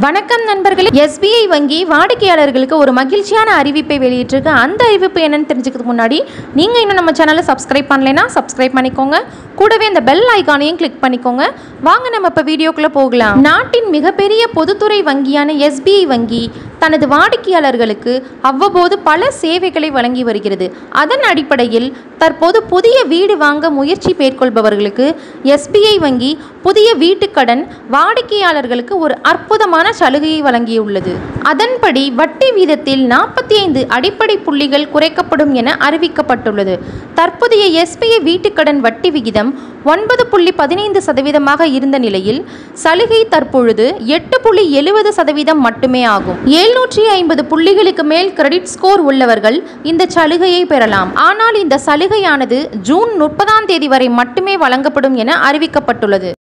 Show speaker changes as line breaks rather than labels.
வணக்கம் நண்பர்களே எஸ்பிஐ வங்கி வாடிக்கையாளர்களுக்கு ஒரு மகிழ்ச்சியான அறிவிப்பை வெளியிட்டிருக்கு அந்த அறிவிப்பு என்னன்னு தெரிஞ்சுக்கிறதுக்கு முன்னாடி நீங்கள் இன்னும் நம்ம சேனலை சப்ஸ்கிரைப் பண்ணலைன்னா சப்ஸ்கிரைப் பண்ணிக்கோங்க கூடவே இந்த பெல் ஐகானையும் கிளிக் பண்ணிக்கோங்க வாங்க நம்ம இப்போ வீடியோக்குள்ளே போகலாம் நாட்டின் மிகப்பெரிய பொதுத்துறை வங்கியான எஸ்பிஐ வங்கி தனது வாடிக்கையாளர்களுக்கு அவ்வப்போது பல சேவைகளை வழங்கி வருகிறது அதன் அடிப்படையில் தற்போது புதிய வீடு வாங்க முயற்சி மேற்கொள்பவர்களுக்கு எஸ்பிஐ வங்கி புதிய வீட்டுக்கடன் வாடிக்கையாளர்களுக்கு ஒரு அற்புதமான சலுகையை வழங்கியுள்ளது அதன்படி வட்டி வீதத்தில் நாற்பத்தி ஐந்து அடிப்படை புள்ளிகள் குறைக்கப்படும் என அறிவிக்கப்பட்டுள்ளது தற்போதைய எஸ்பிஐ வீட்டுக்கடன் வட்டி விகிதம் ஒன்பது புள்ளி பதினைந்து சதவீதமாக இருந்த நிலையில் சலுகை தற்பொழுது எட்டு புள்ளி எழுபது சதவீதம் மட்டுமே ஆகும் எழுநூற்றி ஐம்பது புள்ளிகளுக்கு மேல் கிரெடிட் ஸ்கோர் உள்ளவர்கள் இந்த சலுகையை பெறலாம் ஆனால் இந்த சலுகையானது ஜூன் முப்பதாம் தேதி வரை மட்டுமே வழங்கப்படும் என அறிவிக்கப்பட்டுள்ளது